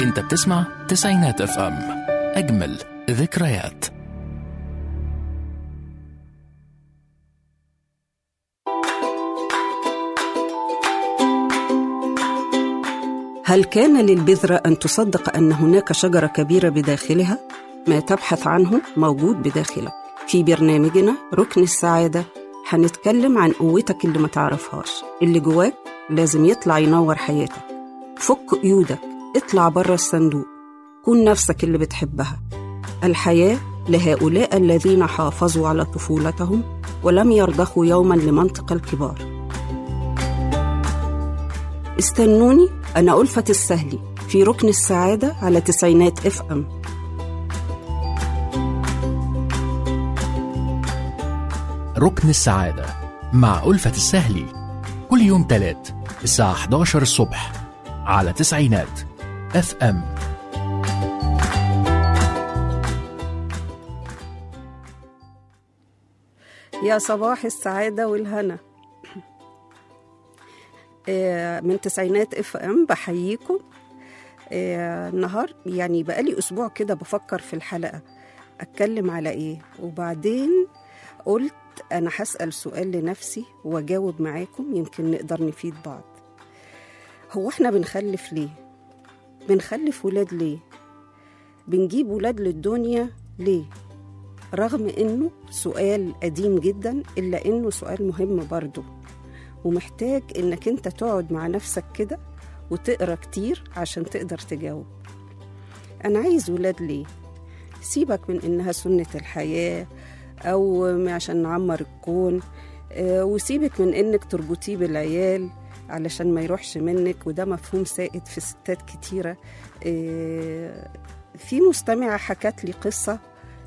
انت بتسمع تسعينات اف ام اجمل ذكريات هل كان للبذرة أن تصدق أن هناك شجرة كبيرة بداخلها؟ ما تبحث عنه موجود بداخلك في برنامجنا ركن السعادة هنتكلم عن قوتك اللي ما تعرفهاش اللي جواك لازم يطلع ينور حياتك فك قيودك اطلع بره الصندوق كون نفسك اللي بتحبها الحياة لهؤلاء الذين حافظوا على طفولتهم ولم يرضخوا يوما لمنطق الكبار استنوني أنا ألفة السهلي في ركن السعادة على تسعينات اف ام ركن السعادة مع ألفة السهلي كل يوم تلات الساعة 11 الصبح على تسعينات اف ام يا صباح السعادة والهنا آه، من تسعينات اف ام بحييكم آه، النهار يعني بقالي اسبوع كده بفكر في الحلقه اتكلم على ايه وبعدين قلت انا هسال سؤال لنفسي واجاوب معاكم يمكن نقدر نفيد بعض هو احنا بنخلف ليه بنخلف ولاد ليه بنجيب ولاد للدنيا ليه رغم انه سؤال قديم جدا الا انه سؤال مهم برضه ومحتاج انك انت تقعد مع نفسك كده وتقرا كتير عشان تقدر تجاوب انا عايز ولاد ليه سيبك من انها سنه الحياه او عشان نعمر الكون آه، وسيبك من انك تربطيه بالعيال علشان ما يروحش منك وده مفهوم سائد في ستات كتيره آه، في مستمعه حكت لي قصه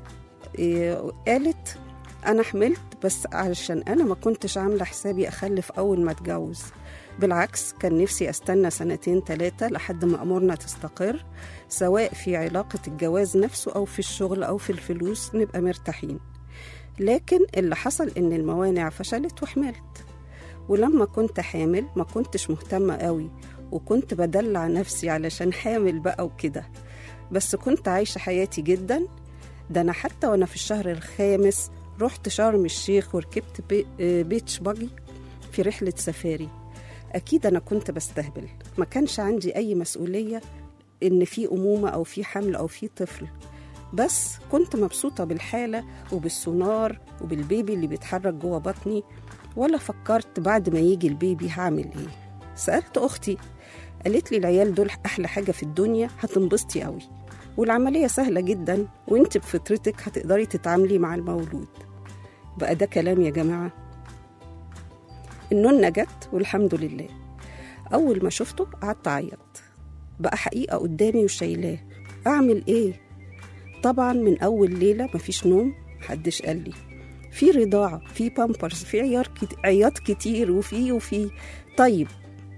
آه، قالت انا حملت بس علشان انا ما كنتش عامله حسابي اخلف اول ما اتجوز بالعكس كان نفسي استنى سنتين ثلاثه لحد ما امورنا تستقر سواء في علاقه الجواز نفسه او في الشغل او في الفلوس نبقى مرتاحين لكن اللي حصل ان الموانع فشلت وحملت ولما كنت حامل ما كنتش مهتمه قوي وكنت بدلع نفسي علشان حامل بقى وكده بس كنت عايشه حياتي جدا ده انا حتى وانا في الشهر الخامس رحت شرم الشيخ وركبت بي آه، بيتش باجي في رحلة سفاري أكيد أنا كنت بستهبل ما كانش عندي أي مسؤولية إن في أمومة أو في حمل أو في طفل بس كنت مبسوطة بالحالة وبالسونار وبالبيبي اللي بيتحرك جوه بطني ولا فكرت بعد ما يجي البيبي هعمل إيه سألت أختي قالت لي العيال دول أحلى حاجة في الدنيا هتنبسطي قوي والعملية سهلة جدا وانت بفطرتك هتقدري تتعاملي مع المولود بقى ده كلام يا جماعة النونة جت والحمد لله أول ما شفته قعدت أعيط بقى حقيقة قدامي وشايلاه أعمل إيه؟ طبعا من أول ليلة مفيش نوم محدش قال لي في رضاعة في بامبرز في عيار كت... عياط كتير وفي وفي طيب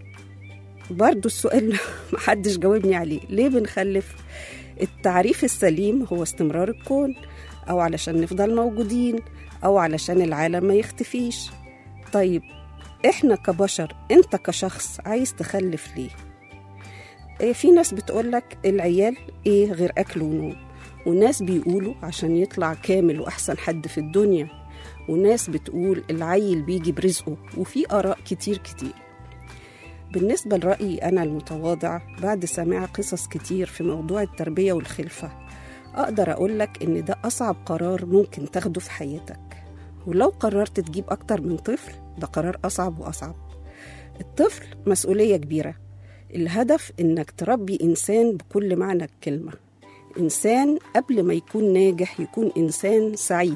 برضو السؤال محدش جاوبني عليه ليه بنخلف التعريف السليم هو استمرار الكون أو علشان نفضل موجودين أو علشان العالم ما يختفيش طيب إحنا كبشر أنت كشخص عايز تخلف ليه؟ إيه في ناس بتقولك العيال إيه غير أكل ونوم وناس بيقولوا عشان يطلع كامل وأحسن حد في الدنيا وناس بتقول العيل بيجي برزقه وفي آراء كتير كتير بالنسبة لرأيي أنا المتواضع بعد سماع قصص كتير في موضوع التربية والخلفة أقدر أقولك إن ده أصعب قرار ممكن تاخده في حياتك ولو قررت تجيب أكتر من طفل ده قرار أصعب وأصعب الطفل مسؤولية كبيرة الهدف إنك تربي إنسان بكل معنى الكلمة إنسان قبل ما يكون ناجح يكون إنسان سعيد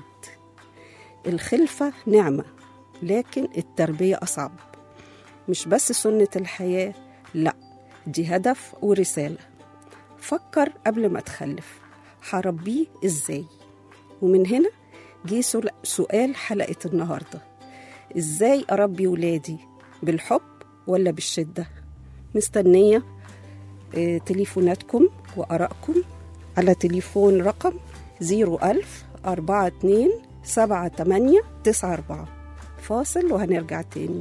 الخلفة نعمة لكن التربية أصعب مش بس سنة الحياة لا دي هدف ورسالة فكر قبل ما تخلف هربيه ازاي ومن هنا جه سل- سؤال حلقة النهاردة ازاي أربي ولادي بالحب ولا بالشدة مستنية آه، تليفوناتكم وآرائكم على تليفون رقم 01000 42 78 94 فاصل وهنرجع تاني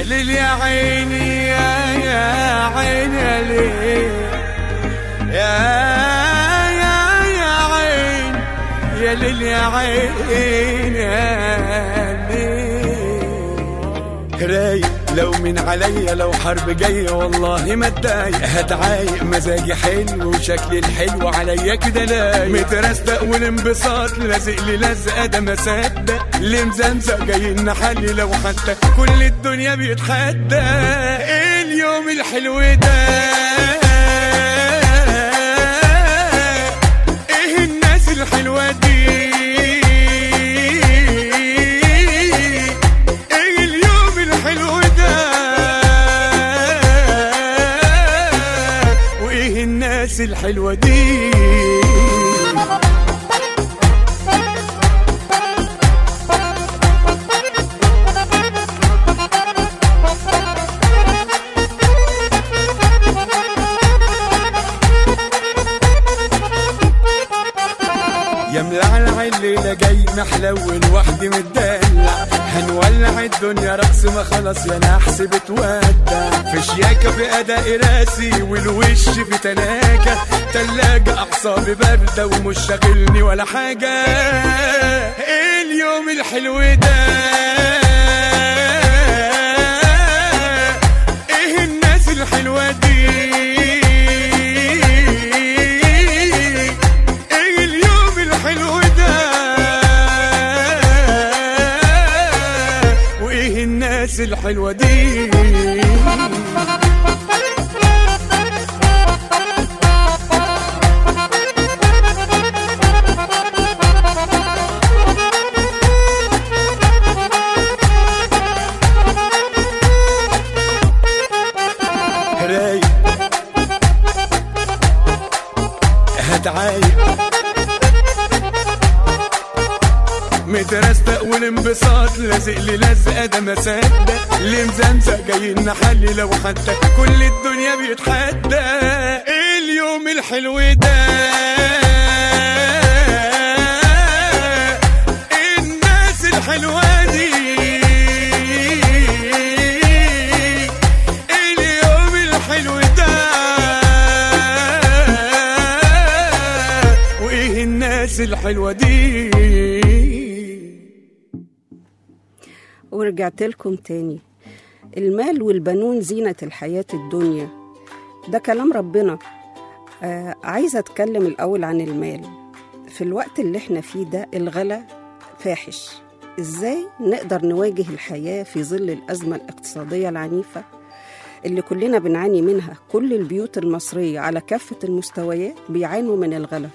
يا ليل يا عيني يا يا عيني يا ليل يا يا يا عين يا ليل يا عين يا ليل رايق لو من عليا لو حرب جاية والله ما اتضايق هتعايق مزاجي حلو وشكلي الحلو عليا كده لايق مترستق والانبساط لازق لي لزقة ده ما صدق اللي مزمزق جايين نحلي لو حتى كل الدنيا بيتحدى ايه اليوم الحلو ده ايه الناس الحلوة دي ايه اليوم الحلو ده وايه الناس الحلوة دي يا ملعلع الليلة جاي محلول وحدي متدلع هنولع الدنيا رقص ما خلاص يا نحس بتودع في شياكة في أداء راسي والوش في تلاجة تلاجة أعصابي باردة ومش شاغلني ولا حاجة إيه اليوم الحلو ده إيه الناس الحلوة دي ايه اليوم الحلو ده وايه الناس الحلوه دي رايق هتعايق مترستق والانبساط لازق لي لزقه ده ما صدق اللي مزمزق جايين نحلي لو حتى كل الدنيا بيتحدى ايه اليوم الحلو ده ايه الناس الحلوه دي ايه اليوم الحلو ده وايه الناس الحلوه دي ورجعت لكم تاني المال والبنون زينة الحياة الدنيا ده كلام ربنا آه عايزة أتكلم الأول عن المال في الوقت اللي احنا فيه ده الغلا فاحش إزاي نقدر نواجه الحياة في ظل الأزمة الاقتصادية العنيفة اللي كلنا بنعاني منها كل البيوت المصرية على كافة المستويات بيعانوا من الغلا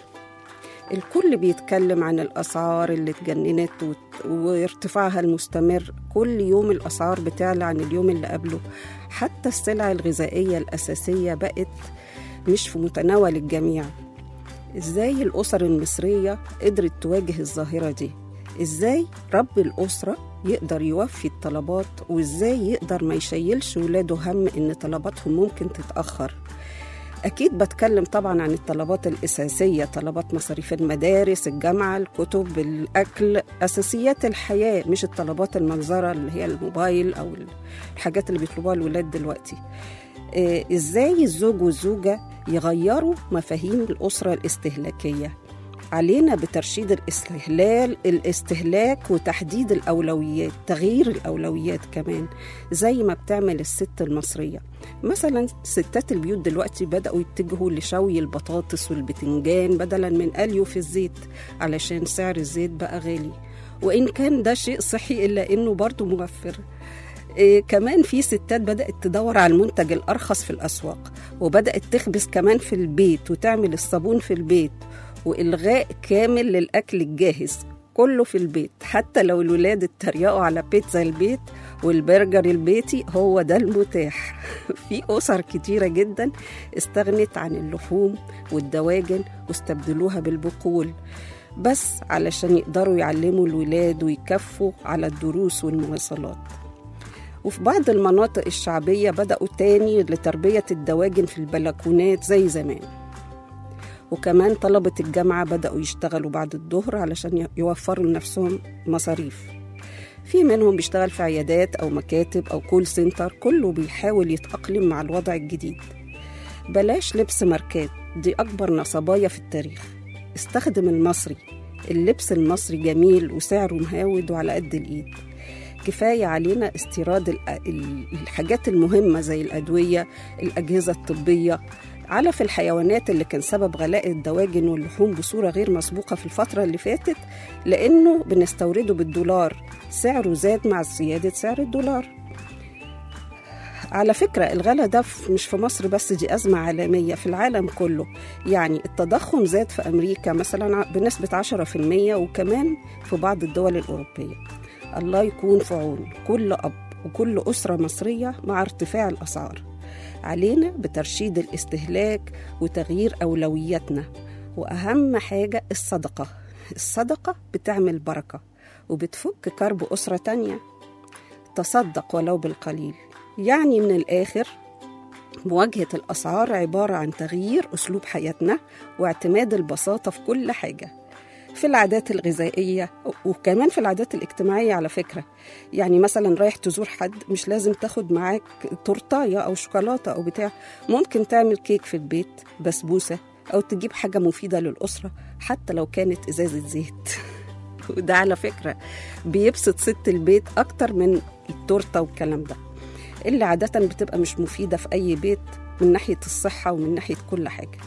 الكل بيتكلم عن الأسعار اللي اتجننت وت- وارتفاعها المستمر كل يوم الأسعار بتعلى عن اليوم اللي قبله حتى السلع الغذائية الأساسية بقت مش في متناول الجميع إزاي الأسر المصرية قدرت تواجه الظاهرة دي إزاي رب الأسرة يقدر يوفي الطلبات وإزاي يقدر ما يشيلش ولاده هم إن طلباتهم ممكن تتأخر أكيد بتكلم طبعا عن الطلبات الأساسية طلبات مصاريف المدارس الجامعة الكتب الأكل أساسيات الحياة مش الطلبات المنظرة اللي هي الموبايل أو الحاجات اللي بيطلبوها الولاد دلوقتي آه، إزاي الزوج والزوجة يغيروا مفاهيم الأسرة الاستهلاكية علينا بترشيد الاستهلال الاستهلاك وتحديد الأولويات تغيير الأولويات كمان زي ما بتعمل الست المصرية مثلا ستات البيوت دلوقتي بدأوا يتجهوا لشوي البطاطس والبتنجان بدلا من قليه في الزيت علشان سعر الزيت بقى غالي وإن كان ده شيء صحي إلا إنه برضه موفر إيه كمان في ستات بدأت تدور على المنتج الأرخص في الأسواق وبدأت تخبز كمان في البيت وتعمل الصابون في البيت وإلغاء كامل للأكل الجاهز كله في البيت حتى لو الولاد اتريقوا على بيتزا البيت والبرجر البيتي هو ده المتاح في أسر كتيرة جدا استغنت عن اللحوم والدواجن واستبدلوها بالبقول بس علشان يقدروا يعلموا الولاد ويكفوا على الدروس والمواصلات وفي بعض المناطق الشعبية بدأوا تاني لتربية الدواجن في البلكونات زي زمان وكمان طلبة الجامعة بدأوا يشتغلوا بعد الظهر علشان يوفروا لنفسهم مصاريف في منهم بيشتغل في عيادات أو مكاتب أو كول سنتر كله بيحاول يتأقلم مع الوضع الجديد بلاش لبس ماركات دي أكبر نصبايا في التاريخ استخدم المصري اللبس المصري جميل وسعره مهاود وعلى قد الإيد كفاية علينا استيراد ال- ال- الحاجات المهمة زي الأدوية الأجهزة الطبية علف الحيوانات اللي كان سبب غلاء الدواجن واللحوم بصورة غير مسبوقة في الفترة اللي فاتت لأنه بنستورده بالدولار سعره زاد مع زيادة سعر الدولار على فكرة الغلا ده في- مش في مصر بس دي أزمة عالمية في العالم كله يعني التضخم زاد في أمريكا مثلا ع- بنسبة 10% وكمان في بعض الدول الأوروبية الله يكون في عون كل أب وكل أسرة مصرية مع ارتفاع الأسعار علينا بترشيد الاستهلاك وتغيير أولوياتنا وأهم حاجة الصدقة الصدقة بتعمل بركة وبتفك كرب أسرة تانية تصدق ولو بالقليل يعني من الآخر مواجهة الأسعار عبارة عن تغيير أسلوب حياتنا واعتماد البساطة في كل حاجة في العادات الغذائية وكمان في العادات الاجتماعية على فكرة يعني مثلا رايح تزور حد مش لازم تاخد معاك تورتاية أو شوكولاتة أو بتاع ممكن تعمل كيك في البيت بسبوسة أو تجيب حاجة مفيدة للأسرة حتى لو كانت إزازة زيت وده على فكرة بيبسط ست البيت أكتر من التورتة والكلام ده اللي عادة بتبقى مش مفيدة في أي بيت من ناحية الصحة ومن ناحية كل حاجة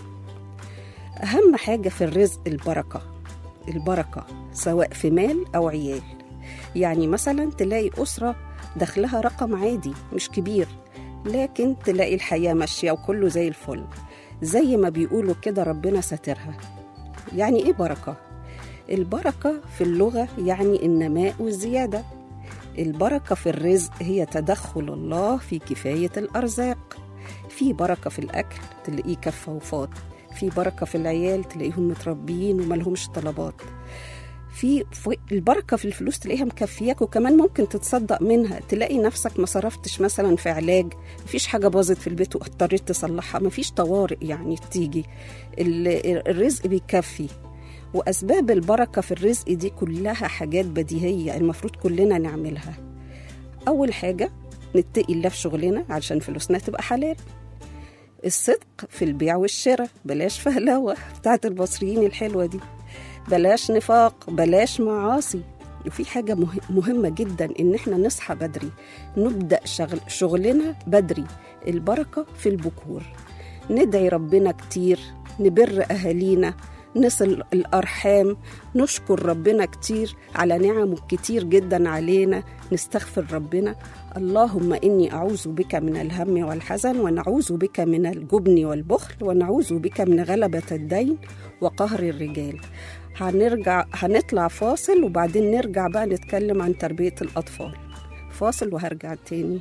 أهم حاجة في الرزق البركة البركة سواء في مال أو عيال يعني مثلا تلاقي أسرة دخلها رقم عادي مش كبير لكن تلاقي الحياة ماشية وكله زي الفل زي ما بيقولوا كده ربنا ساترها يعني إيه بركة؟ البركة في اللغة يعني النماء والزيادة البركة في الرزق هي تدخل الله في كفاية الأرزاق في بركة في الأكل تلاقيه كفة وفاض في بركة في العيال تلاقيهم متربيين وملهمش طلبات في في- البركة في الفلوس تلاقيها مكفياك وكمان ممكن تتصدق منها تلاقي نفسك ما صرفتش مثلا في علاج مفيش حاجة باظت في البيت واضطريت تصلحها مفيش طوارئ يعني تيجي ال- الرزق بيكفي وأسباب البركة في الرزق دي كلها حاجات بديهية المفروض كلنا نعملها أول حاجة نتقي الله في شغلنا علشان فلوسنا تبقى حلال الصدق في البيع والشراء بلاش فهلوة بتاعت المصريين الحلوة دي بلاش نفاق بلاش معاصي وفي حاجة مه- مهمة جدا إن إحنا نصحى بدري نبدأ شغل شغلنا بدري البركة في البكور ندعي ربنا كتير نبر أهالينا نصل الأرحام نشكر ربنا كتير على نعمه كتير جدا علينا نستغفر ربنا اللهم إني أعوذ بك من الهم والحزن ونعوذ بك من الجبن والبخل ونعوذ بك من غلبة الدين وقهر الرجال هنرجع هنطلع فاصل وبعدين نرجع بقى نتكلم عن تربية الأطفال فاصل وهرجع تاني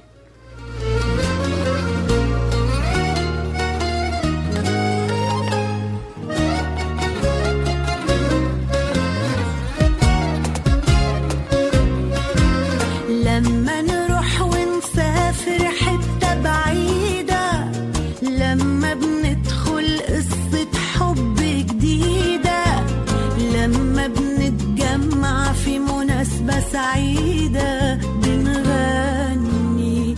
لما نروح ونسافر حتة بعيدة لما بندخل قصة حب جديدة لما بنتجمع في مناسبة سعيدة بنغني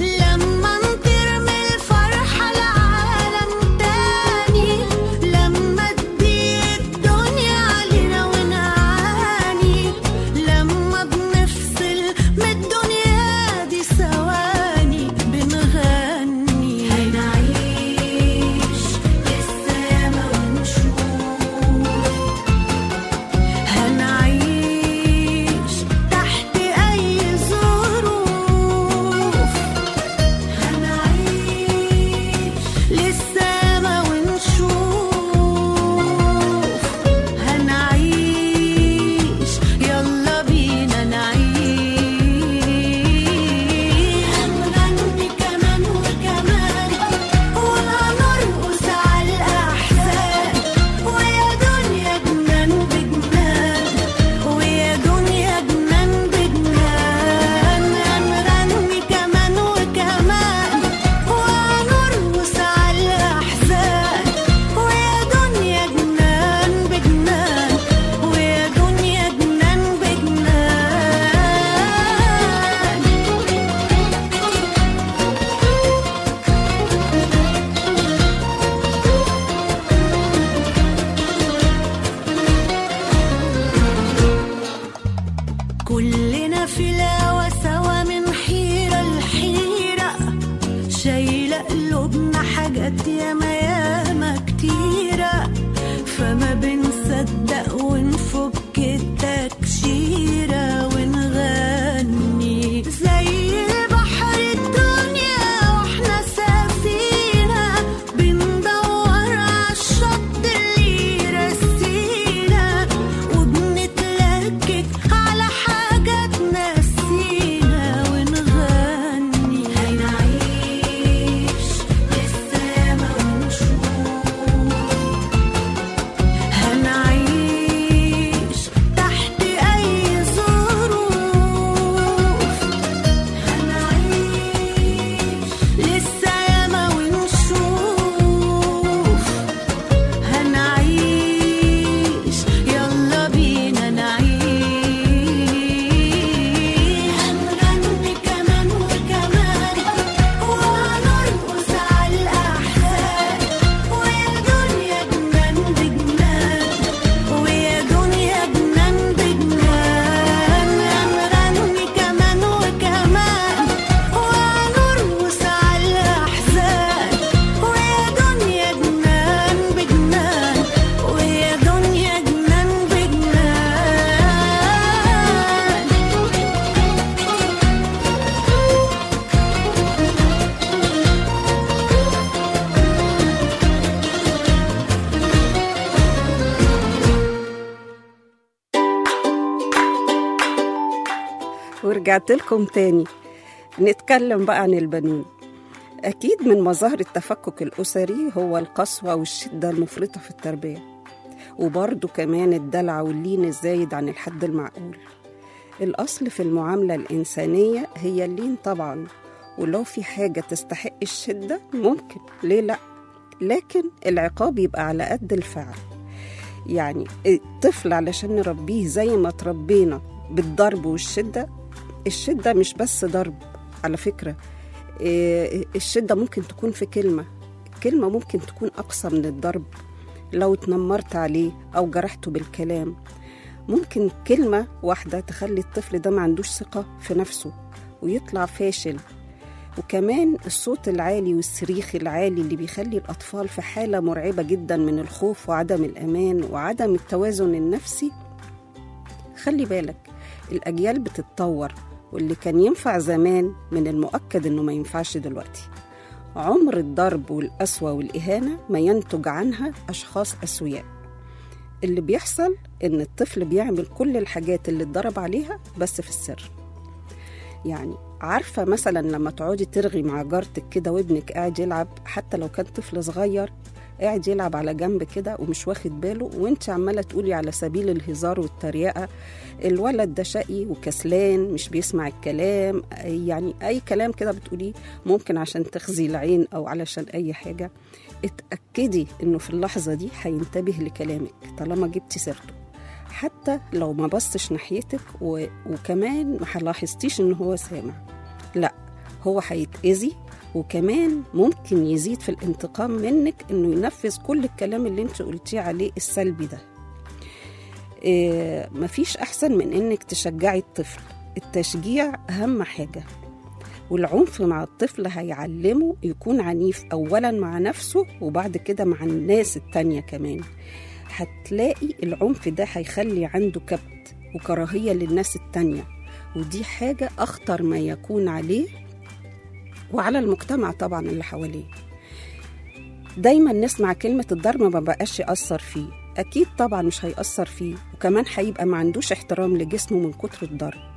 ما بنصدق ونفك التكشيرة ونغني زي البحر الدنيا واحنا سفينة بندور عالشط اللي يرسينا وبنتلكك على حاجة تنسينا ونغني هنعيش للسما ونشوف هنعيش تحت أي ظروف هنعيش لسه ياما ونشوف هنعيش يلا بينا نعيش هنغني كمان وكمان وهنرقص على الأحزان ويا دنيا جنان بجنان ويا دنيا جنان بجنان هنغني كمان وكمان وهنرقص على الأحزان ويا دنيا جنان بجنان ويا دنيا جنان بجنان ورجعت لكم تاني نتكلم بقى عن البنون أكيد من مظاهر التفكك الأسري هو القسوة والشدة المفرطة في التربية وبرضه كمان الدلع واللين الزايد عن الحد المعقول الأصل في المعاملة الإنسانية هي اللين طبعا ولو في حاجة تستحق الشدة ممكن ليه لأ لكن العقاب يبقى على قد الفعل يعني الطفل علشان نربيه زي ما تربينا بالضرب والشدة الشدة مش بس ضرب على فكرة إيه، الشدة ممكن تكون في كلمة الكلمة ممكن تكون أقصى من الضرب لو اتنمرت عليه أو جرحته بالكلام ممكن كلمة واحدة تخلي الطفل ده ما عندوش ثقة في نفسه ويطلع فاشل وكمان الصوت العالي والصريخ العالي اللي بيخلي الأطفال في حالة مرعبة جدا من الخوف وعدم الأمان وعدم التوازن النفسي خلي بالك الأجيال بتتطور واللي كان ينفع زمان من المؤكد إنه ما ينفعش دلوقتي عمر الضرب والقسوة والإهانة ما ينتج عنها أشخاص أسوياء اللي بيحصل إن الطفل بيعمل كل الحاجات اللي اتضرب عليها بس في السر يعني عارفة مثلا لما تقعدي ترغي مع جارتك كده وابنك قاعد يلعب حتى لو كان طفل صغير قاعد يلعب على جنب كده ومش واخد باله وانت عمالة تقولي على سبيل الهزار والتريقة الولد ده شقي وكسلان مش بيسمع الكلام يعني أي كلام كده بتقوليه ممكن عشان تخزي العين أو علشان أي حاجة اتأكدي إنه في اللحظة دي هينتبه لكلامك طالما جبتي سيرته حتى لو ما بصش ناحيتك و... وكمان ما لاحظتيش إن هو سامع لا هو هيتأذي وكمان ممكن يزيد في الانتقام منك انه ينفذ كل الكلام اللي انت قلتيه عليه السلبي ده إيه مفيش احسن من انك تشجعي الطفل التشجيع اهم حاجه والعنف مع الطفل هيعلمه يكون عنيف اولا مع نفسه وبعد كده مع الناس التانية كمان هتلاقي العنف ده هيخلي عنده كبت وكراهية للناس التانية ودي حاجة أخطر ما يكون عليه وعلى المجتمع طبعا اللي حواليه دايما نسمع كلمة الضرب ما بقاش يأثر فيه أكيد طبعا مش هيأثر فيه وكمان هيبقى ما عندوش احترام لجسمه من كتر الضرب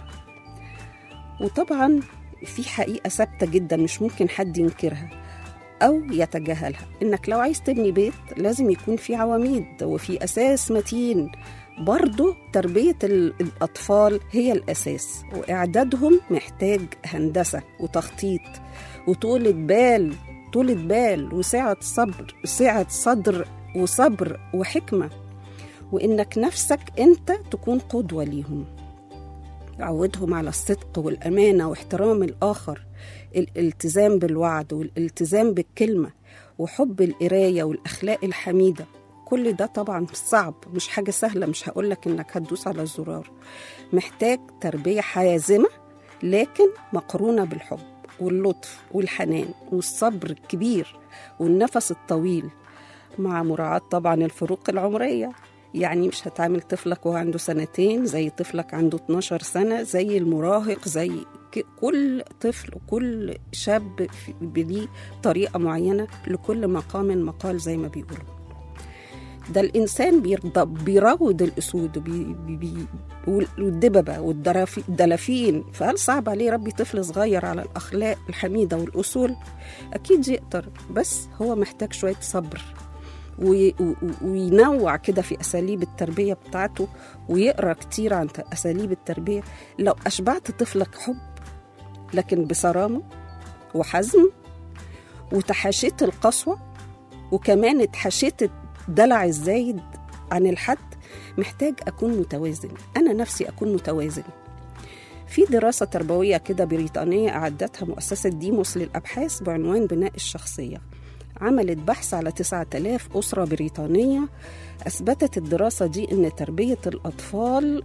وطبعا في حقيقة ثابتة جدا مش ممكن حد ينكرها أو يتجاهلها إنك لو عايز تبني بيت لازم يكون في عواميد وفي أساس متين برضه تربية ال- الأطفال هي الأساس وإعدادهم محتاج هندسة وتخطيط وطولة بال طولة بال وسعة صبر سعة صدر وصبر وحكمة وإنك نفسك أنت تكون قدوة ليهم عودهم على الصدق والأمانة واحترام الآخر الالتزام بالوعد والالتزام بالكلمة وحب القراية والأخلاق الحميدة كل ده طبعا صعب مش حاجة سهلة مش هقولك إنك هتدوس على الزرار محتاج تربية حازمة لكن مقرونة بالحب واللطف والحنان والصبر الكبير والنفس الطويل مع مراعاة طبعا الفروق العمرية يعني مش هتعمل طفلك وهو عنده سنتين زي طفلك عنده 12 سنة زي المراهق زي ك- كل طفل وكل شاب في- ليه طريقة معينة لكل مقام مقال زي ما بيقولوا ده الإنسان بيرض- بيروض الأسود وبي بي بي والدببة والدلافين فهل صعب عليه يربي طفل صغير على الأخلاق الحميدة والأصول أكيد يقدر بس هو محتاج شوية صبر وي- و- و- وينوع كده في أساليب التربية بتاعته ويقرأ كتير عن ت- أساليب التربية لو أشبعت طفلك حب لكن بصرامة وحزم وتحاشيت القسوة وكمان اتحاشيت الدلع الزايد عن الحد محتاج أكون متوازن أنا نفسي أكون متوازن في دراسة تربوية كده بريطانية أعدتها مؤسسة ديموس للأبحاث بعنوان بناء الشخصية عملت بحث على 9000 أسرة بريطانية أثبتت الدراسة دي أن تربية الأطفال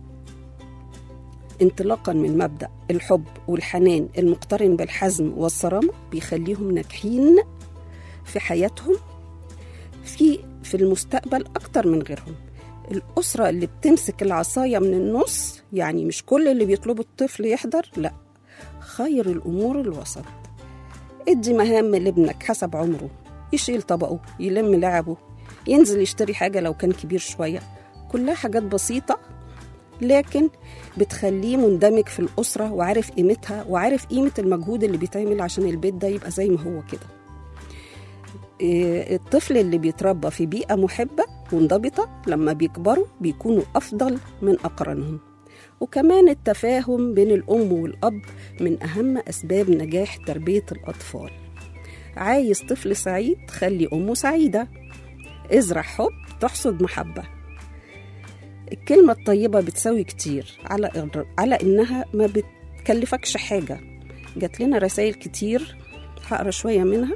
انطلاقا من مبدأ الحب والحنان المقترن بالحزم والصرامة بيخليهم ناجحين في حياتهم في في المستقبل أكتر من غيرهم الأسرة اللي بتمسك العصاية من النص يعني مش كل اللي بيطلبوا الطفل يحضر لا خير الأمور الوسط ادي مهام لابنك حسب عمره يشيل طبقه يلم لعبه ينزل يشتري حاجة لو كان كبير شوية كلها حاجات بسيطة لكن بتخليه مندمج في الأسرة وعارف قيمتها وعارف قيمة المجهود اللي بيتعمل عشان البيت ده يبقى زي ما هو كده إيه، الطفل اللي بيتربى في بيئة محبة منضبطة لما بيكبروا بيكونوا أفضل من أقرانهم وكمان التفاهم بين الأم والأب من أهم أسباب نجاح تربية الأطفال عايز طفل سعيد خلي أمه سعيدة ازرع حب تحصد محبة الكلمة الطيبة بتساوي كتير على على إنها ما بتكلفكش حاجة جات لنا رسائل كتير هقرا شوية منها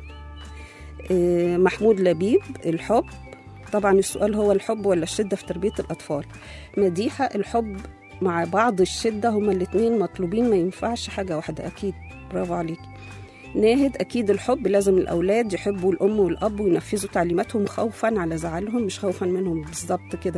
إيه، محمود لبيب الحب طبعا السؤال هو الحب ولا الشدة في تربية الأطفال مديحة الحب مع بعض الشدة هما الاتنين مطلوبين ما ينفعش حاجة واحدة أكيد برافو عليك ناهد أكيد الحب لازم الأولاد يحبوا الأم والأب وينفذوا تعليماتهم خوفا على زعلهم مش خوفا منهم بالظبط كده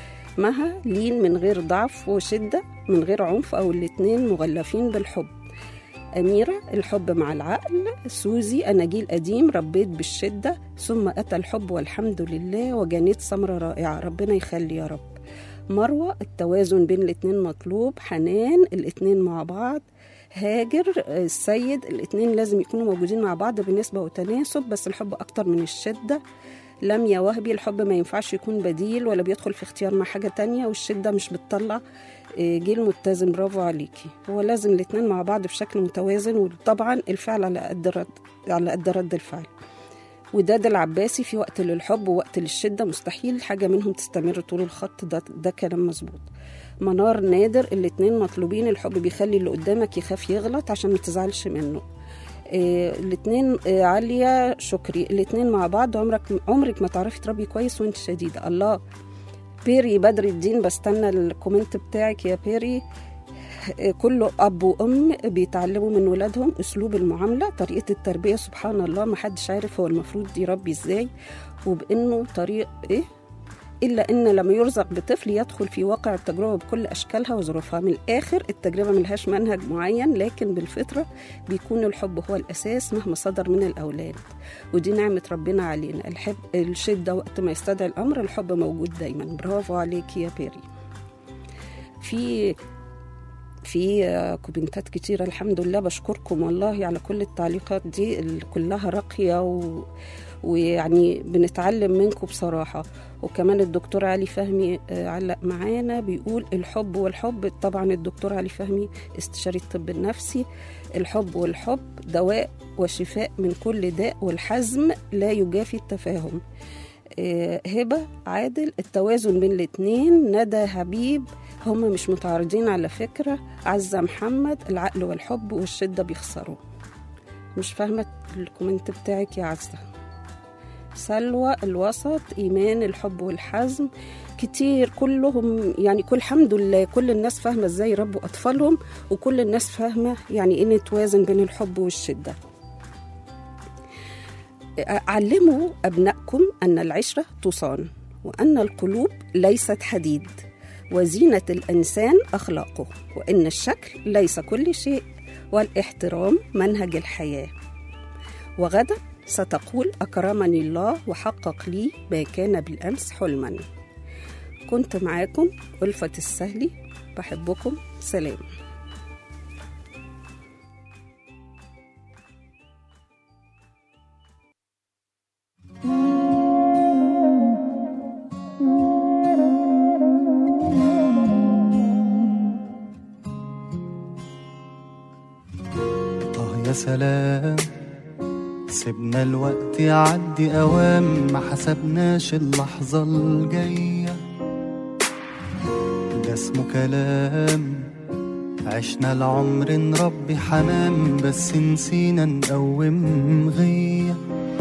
مها لين من غير ضعف وشدة من غير عنف أو الاتنين مغلفين بالحب أميرة الحب مع العقل سوزي أنا جيل قديم ربيت بالشدة ثم أتى الحب والحمد لله وجنيت ثمرة رائعة ربنا يخلي يا رب مروة التوازن بين الاتنين مطلوب حنان الاتنين مع بعض هاجر السيد الاتنين لازم يكونوا موجودين مع بعض بنسبة وتناسب بس الحب أكتر من الشدة لميا وهبي الحب ما ينفعش يكون بديل ولا بيدخل في اختيار مع حاجة تانية والشدة مش بتطلع إيه، جيل متزن برافو عليكي هو لازم الاتنين مع بعض بشكل متوازن وطبعا الفعل على قد رد على قد رد الفعل وداد العباسي في وقت للحب ووقت للشدة مستحيل حاجة منهم تستمر طول الخط ده, ده كلام مظبوط منار نادر الاتنين مطلوبين الحب بيخلي اللي قدامك يخاف يغلط عشان ما تزعلش منه إيه الاتنين إيه عالية شكري الاتنين مع بعض عمرك عمرك ما تعرفي تربي كويس وانت شديدة الله بيري بدر الدين بستنى الكومنت بتاعك يا بيري إيه كله أب وأم بيتعلموا من ولادهم أسلوب المعاملة طريقة التربية سبحان الله محدش عارف هو المفروض يربي إزاي وبإنه طريق إيه إلا إن لما يرزق بطفل يدخل في واقع التجربة بكل أشكالها وظروفها من الآخر التجربة ملهاش منهج معين لكن بالفطرة بيكون الحب هو الأساس مهما صدر من الأولاد ودي نعمة ربنا علينا الحب الشدة وقت ما يستدعي الأمر الحب موجود دايما برافو عليك يا بيري في في آه، كومنتات كتيرة الحمد لله بشكركم والله على كل التعليقات دي ال- كلها راقية و... ويعني بنتعلم منكم بصراحة وكمان الدكتور علي فهمي آه، علق معانا بيقول الحب والحب طبعا الدكتور علي فهمي استشاري الطب النفسي الحب والحب دواء وشفاء من كل داء والحزم لا يجافي التفاهم آه، هبة عادل التوازن بين الاتنين ندى حبيب هما مش متعارضين على فكرة عزة محمد العقل والحب والشدة بيخسروا مش فاهمة الكومنت بتاعك يا عزة سلوى الوسط إيمان الحب والحزم كتير كلهم يعني كل الحمد لله كل الناس فاهمة ازاي يربوا أطفالهم وكل الناس فاهمة يعني إيه نتوازن بين الحب والشدة علموا أبنائكم أن العشرة تصان وأن القلوب ليست حديد وزينة الإنسان أخلاقه وإن الشكل ليس كل شيء والاحترام منهج الحياة وغدا ستقول أكرمني الله وحقق لي ما كان بالأمس حلما كنت معاكم ألفة السهلي بحبكم سلام آه يا سلام سيبنا الوقت يعدي أوام ما حسبناش اللحظة الجاية ده اسمه كلام عشنا العمر نربي حمام بس نسينا نقوم غيه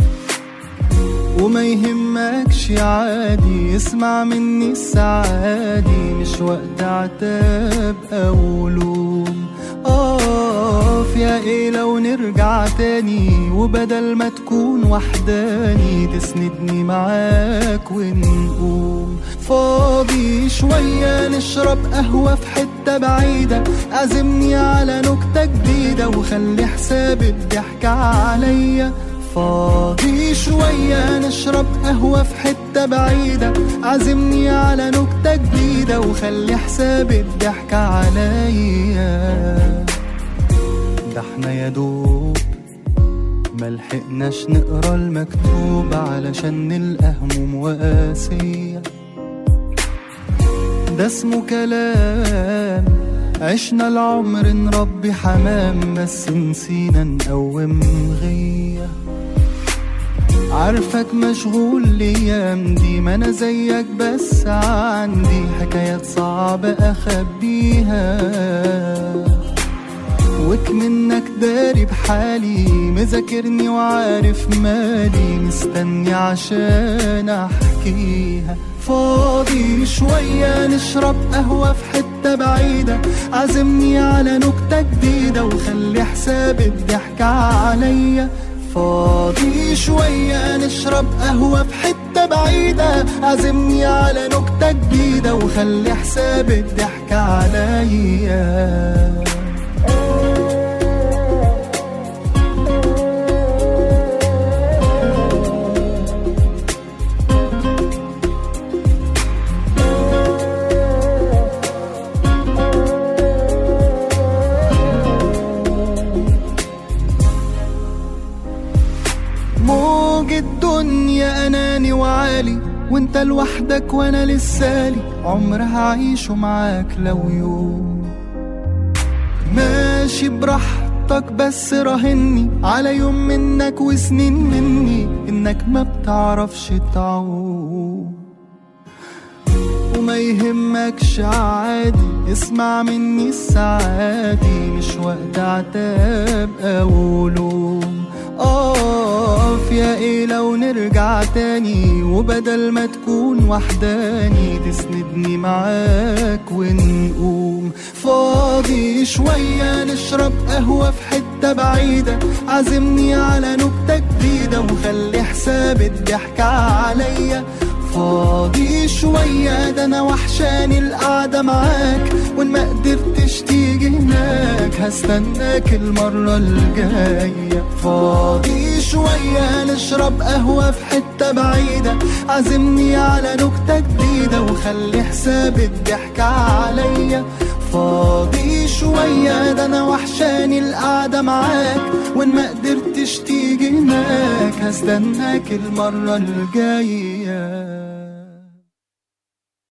وما يهمكش عادي اسمع مني السعادي مش وقت عتاب او لوم اقف يا ايه لو نرجع تاني وبدل ما تكون وحداني تسندني معاك ونقوم فاضي شوية نشرب قهوة في حتة بعيدة عزمني على نكتة جديدة وخلي حساب الضحك عليا فاضي شوية نشرب قهوة في حتة بعيدة عزمني على نكتة جديدة وخلي حساب الضحك عليا ده احنا يا دوب ملحقناش نقرا المكتوب علشان نلقى هموم وقاسية ده اسمه كلام عشنا العمر نربي حمام بس نسينا نقوم غيه عارفك مشغول الايام دي ما انا زيك بس عندي حكايات صعبة اخبيها وك منك داري بحالي مذاكرني وعارف مالي مستني عشان احكيها فاضي شوية نشرب قهوة في حتة بعيدة عزمني على نكتة جديدة وخلي حساب الضحك عليا فاضي شوية نشرب قهوة في حتة بعيدة عزمني على نكتة جديدة وخلي حساب الضحك عليا موج الدنيا اناني وعالي وانت لوحدك وانا لسالي عمر هعيشه معاك لو يوم ماشي براحتك بس راهني على يوم منك وسنين مني انك ما بتعرفش تعوم وما يهمكش عادي اسمع مني السعادي مش وقت عتاب او لوم اقف يا ايه لو نرجع تاني وبدل ما تكون وحداني تسندني معاك ونقوم فاضي شوية نشرب قهوة في حتة بعيدة عزمني على نكتة جديدة وخلي حساب الضحك عليا فاضي شوية ده أنا وحشاني القعدة معاك وإن ما قدرتش تيجي هناك هستناك المرة الجاية فاضي شوية نشرب قهوة في حتة بعيدة عزمني على نكتة جديدة وخلي حساب الضحك عليا فاضي شوية ده أنا وحشاني القعدة معاك وإن ما قدرتش تيجي هناك هستناك المرة الجاية